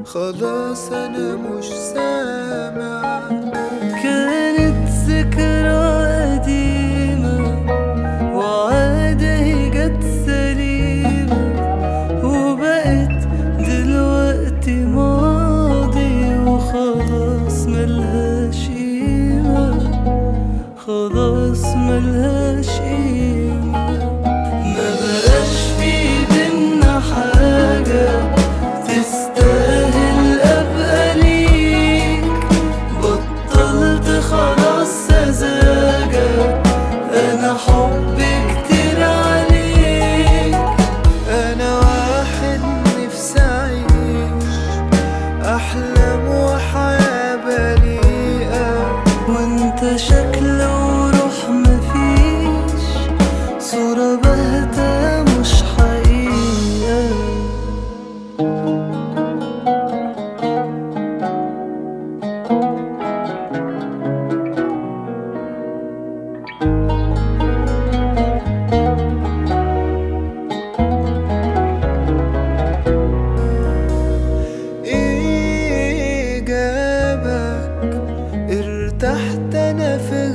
خلاص انا مش سامع كانت ذكرى قديمة وعادة هي جت سليمة وبقت دلوقتي ماضي وخلاص ملهاش قيمة خلاص ملهاش قيمة ما بقاش في بينا حاجة تستاهل أبقى ليك بطلت خلاص سذاجة أنا حبي كتير عليك انا واحد نفسي اعيش احلام وحياة بريئة وانت شكل وروح مفيش صورة باهتة مش حقيقة ايه جابك ارتحت انا في